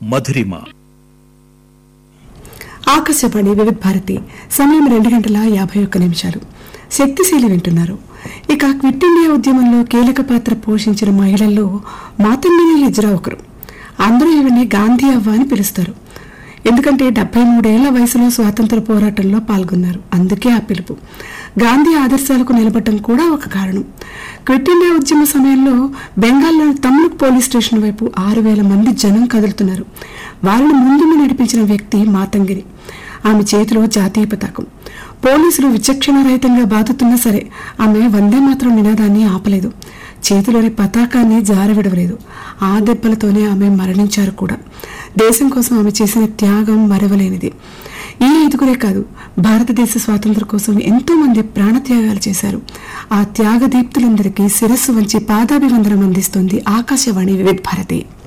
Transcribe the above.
మధురిమ ఆకాశవాణి వివిధ భారతి సమయం రెండు గంటల యాభై ఒక్క నిమిషాలు శక్తిశీలి వింటున్నారు ఇక క్విట్ ఇండియా ఉద్యమంలో కీలక పాత్ర పోషించిన మహిళల్లో మాతంగిని హిజ్రా ఒకరు అందరూ ఈవిని గాంధీ అవ్వ అని పిలుస్తారు ఎందుకంటే డెబ్బై మూడేళ్ల వయసులో స్వాతంత్ర పోరాటంలో పాల్గొన్నారు అందుకే ఆ పిలుపు గాంధీ ఆదర్శాలకు నిలబడటం కూడా ఒక కారణం క్విట్ ఇండియా ఉద్యమ సమయంలో బెంగాల్లోని తమ్లుక్ పోలీస్ స్టేషన్ వైపు ఆరు వేల మంది జనం కదులుతున్నారు వారిని ముందుండి నడిపించిన వ్యక్తి మాతంగిరి ఆమె చేతిలో జాతీయ పతాకం పోలీసులు విచక్షణ రహితంగా బాదుతున్నా సరే ఆమె వందే మాత్రం నినాదాన్ని ఆపలేదు చేతిలోని పతాకాన్ని జారవిడవలేదు ఆ దెబ్బలతోనే ఆమె మరణించారు కూడా దేశం కోసం ఆమె చేసిన త్యాగం మరవలేనిది ఈ ఐదుగురే కాదు భారతదేశ స్వాతంత్రం కోసం ఎంతో మంది ప్రాణత్యాగాలు చేశారు ఆ త్యాగదీప్తులందరికీ శిరస్సు వంచి పాదాభివందనం అందిస్తోంది ఆకాశవాణి వివిధ భారతి